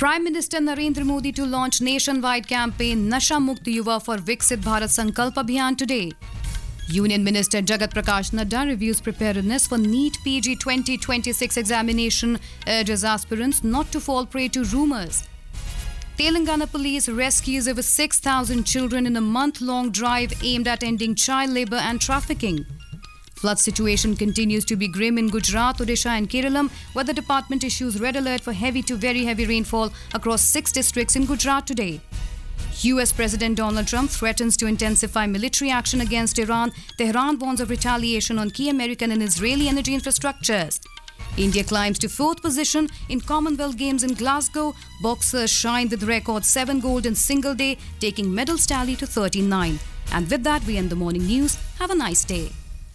Prime Minister Narendra Modi to launch nationwide campaign Nasha Mukt Yuva for Viksit Bharat Sankalp Abhiyan today. Union Minister Jagat Prakash Nadda reviews preparedness for NEET PG 2026 examination, urges aspirants not to fall prey to rumours. Telangana police rescues over 6,000 children in a month long drive aimed at ending child labour and trafficking. Flood situation continues to be grim in Gujarat, Odisha, and Kerala, where the department issues red alert for heavy to very heavy rainfall across six districts in Gujarat today. US President Donald Trump threatens to intensify military action against Iran. Tehran warns of retaliation on key American and Israeli energy infrastructures. India climbs to fourth position in Commonwealth Games in Glasgow. Boxers shine with record 7 gold in single day, taking medals tally to 39. And with that, we end the morning news. Have a nice day.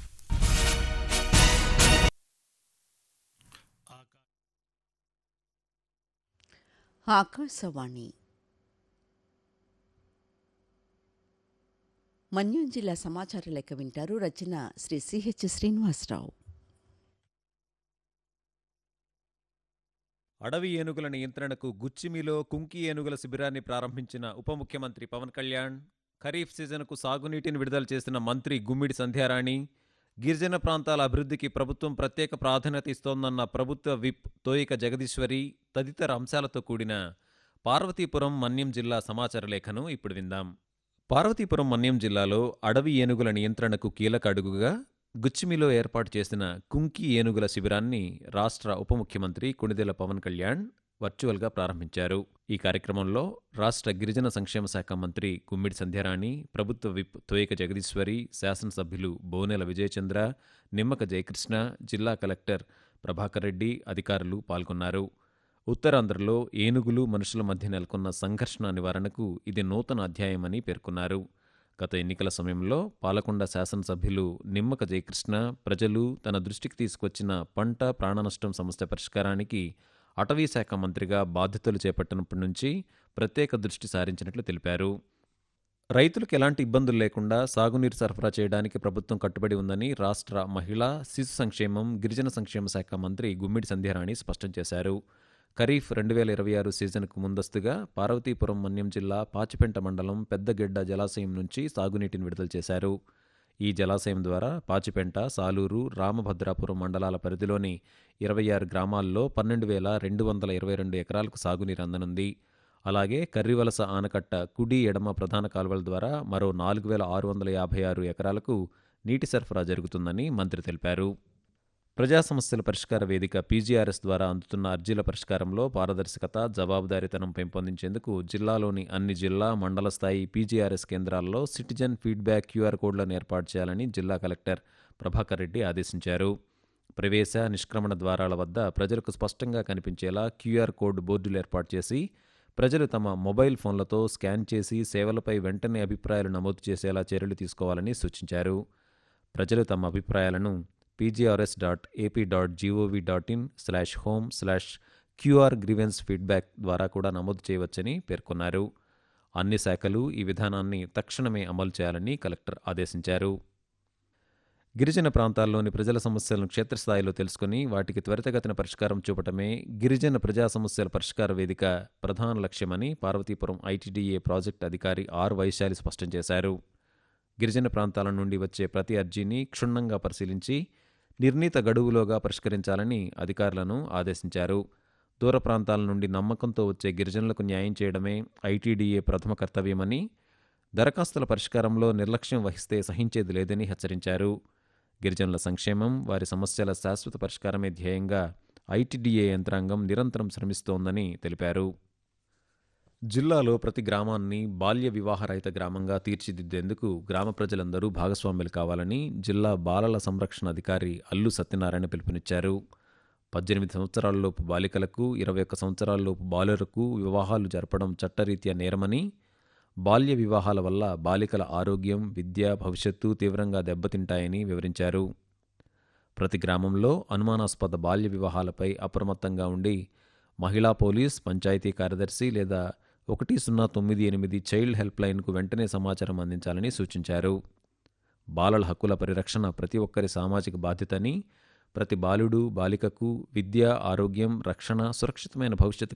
Akashvani మన్యం జిల్లా సమాచార లెక్క వింటారు రచన Shri CH Srinivasarao అడవి ఏనుగుల నియంత్రణకు గుచ్చిమిలో కుంకి ఏనుగుల శిబిరాన్ని ప్రారంభించిన ఉప ముఖ్యమంత్రి పవన్ కళ్యాణ్ ఖరీఫ్ సీజన్కు సాగునీటిని విడుదల చేసిన మంత్రి గుమ్మిడి సంధ్యారాణి గిరిజన ప్రాంతాల అభివృద్ధికి ప్రభుత్వం ప్రత్యేక ప్రాధాన్యత ఇస్తోందన్న ప్రభుత్వ విప్ తోయిక జగదీశ్వరి తదితర అంశాలతో కూడిన పార్వతీపురం మన్యం జిల్లా సమాచార లేఖను ఇప్పుడు విందాం పార్వతీపురం మన్యం జిల్లాలో అడవి ఏనుగుల నియంత్రణకు కీలక అడుగుగా గుచ్చిమిలో ఏర్పాటు చేసిన కుంకి ఏనుగుల శిబిరాన్ని రాష్ట్ర ఉప ముఖ్యమంత్రి కొణిదెల పవన్ కళ్యాణ్ వర్చువల్గా ప్రారంభించారు ఈ కార్యక్రమంలో రాష్ట్ర గిరిజన సంక్షేమ శాఖ మంత్రి గుమ్మిడి సంధ్యారాణి ప్రభుత్వ విప్ తోయక జగదీశ్వరి శాసనసభ్యులు బోనెల విజయచంద్ర నిమ్మక జయకృష్ణ జిల్లా కలెక్టర్ ప్రభాకర్ రెడ్డి అధికారులు పాల్గొన్నారు ఉత్తరాంధ్రలో ఏనుగులు మనుషుల మధ్య నెలకొన్న సంఘర్షణ నివారణకు ఇది నూతన అధ్యాయమని పేర్కొన్నారు గత ఎన్నికల సమయంలో పాలకొండ శాసనసభ్యులు నిమ్మక జయకృష్ణ ప్రజలు తన దృష్టికి తీసుకొచ్చిన పంట ప్రాణనష్టం సమస్య పరిష్కారానికి అటవీ శాఖ మంత్రిగా బాధ్యతలు చేపట్టినప్పటి నుంచి ప్రత్యేక దృష్టి సారించినట్లు తెలిపారు రైతులకు ఎలాంటి ఇబ్బందులు లేకుండా సాగునీరు సరఫరా చేయడానికి ప్రభుత్వం కట్టుబడి ఉందని రాష్ట్ర మహిళా శిశు సంక్షేమం గిరిజన సంక్షేమ శాఖ మంత్రి గుమ్మిడి సంధ్యారాణి స్పష్టం చేశారు ఖరీఫ్ రెండు వేల ఇరవై ఆరు సీజన్కు ముందస్తుగా పార్వతీపురం మన్యం జిల్లా పాచిపెంట మండలం పెద్దగెడ్డ జలాశయం నుంచి సాగునీటిని విడుదల చేశారు ఈ జలాశయం ద్వారా పాచిపెంట సాలూరు రామభద్రాపురం మండలాల పరిధిలోని ఇరవై ఆరు గ్రామాల్లో పన్నెండు వేల రెండు వందల ఇరవై రెండు ఎకరాలకు సాగునీరు అందనుంది అలాగే కర్రివలస ఆనకట్ట కుడి ఎడమ ప్రధాన కాలువల ద్వారా మరో నాలుగు వేల ఆరు వందల యాభై ఆరు ఎకరాలకు నీటి సరఫరా జరుగుతుందని మంత్రి తెలిపారు ప్రజా సమస్యల పరిష్కార వేదిక పీజీఆర్ఎస్ ద్వారా అందుతున్న అర్జీల పరిష్కారంలో పారదర్శకత జవాబుదారీతనం పెంపొందించేందుకు జిల్లాలోని అన్ని జిల్లా మండల స్థాయి పీజీఆర్ఎస్ కేంద్రాల్లో సిటిజన్ ఫీడ్బ్యాక్ క్యూఆర్ కోడ్లను ఏర్పాటు చేయాలని జిల్లా కలెక్టర్ ప్రభాకర్ రెడ్డి ఆదేశించారు ప్రవేశ నిష్క్రమణ ద్వారాల వద్ద ప్రజలకు స్పష్టంగా కనిపించేలా క్యూఆర్ కోడ్ బోర్డులు ఏర్పాటు చేసి ప్రజలు తమ మొబైల్ ఫోన్లతో స్కాన్ చేసి సేవలపై వెంటనే అభిప్రాయాలు నమోదు చేసేలా చర్యలు తీసుకోవాలని సూచించారు ప్రజలు తమ అభిప్రాయాలను PGRS dot AP dot GOV dot in slash home slash QR grievance feedback ద్వారా కూడా నమోదు చేయవచ్చని పేర్కొన్నారు అన్ని శాఖలు ఈ విధానాన్ని తక్షణమే అమలు చేయాలని కలెక్టర్ ఆదేశించారు గిరిజన ప్రాంతాల్లోని ప్రజల సమస్యలను క్షేత్రస్థాయిలో తెలుసుకుని వాటికి త్వరితగతిన పరిష్కారం చూపటమే గిరిజన ప్రజా సమస్యల పరిష్కార వేదిక ప్రధాన లక్ష్యమని పార్వతీపురం ఐటీడీఏ ప్రాజెక్ట్ అధికారి ఆర్ వైశాలి స్పష్టం చేశారు గిరిజన ప్రాంతాల నుండి వచ్చే ప్రతి అర్జీని క్షుణ్ణంగా పరిశీలించి నిర్ణీత గడువులోగా పరిష్కరించాలని అధికారులను ఆదేశించారు దూర ప్రాంతాల నుండి నమ్మకంతో వచ్చే గిరిజనులకు న్యాయం చేయడమే ఐటీడీఏ ప్రథమ కర్తవ్యమని దరఖాస్తుల పరిష్కారంలో నిర్లక్ష్యం వహిస్తే సహించేది లేదని హెచ్చరించారు గిరిజనుల సంక్షేమం వారి సమస్యల శాశ్వత పరిష్కారమే ధ్యేయంగా ఐటీడీఏ యంత్రాంగం నిరంతరం శ్రమిస్తోందని తెలిపారు జిల్లాలో ప్రతి గ్రామాన్ని బాల్య వివాహరహిత గ్రామంగా తీర్చిదిద్దేందుకు గ్రామ ప్రజలందరూ భాగస్వాములు కావాలని జిల్లా బాలల సంరక్షణ అధికారి అల్లు సత్యనారాయణ పిలుపునిచ్చారు పద్దెనిమిది సంవత్సరాలలోపు బాలికలకు ఇరవై ఒక్క సంవత్సరాలలోపు బాలురకు వివాహాలు జరపడం చట్టరీత్యా నేరమని బాల్య వివాహాల వల్ల బాలికల ఆరోగ్యం విద్య భవిష్యత్తు తీవ్రంగా దెబ్బతింటాయని వివరించారు ప్రతి గ్రామంలో అనుమానాస్పద బాల్య వివాహాలపై అప్రమత్తంగా ఉండి మహిళా పోలీస్ పంచాయతీ కార్యదర్శి లేదా ఒకటి సున్నా తొమ్మిది ఎనిమిది చైల్డ్ హెల్ప్ లైన్కు వెంటనే సమాచారం అందించాలని సూచించారు బాలల హక్కుల పరిరక్షణ ప్రతి ఒక్కరి సామాజిక బాధ్యతని ప్రతి బాలుడు బాలికకు విద్య ఆరోగ్యం రక్షణ సురక్షితమైన భవిష్యత్తు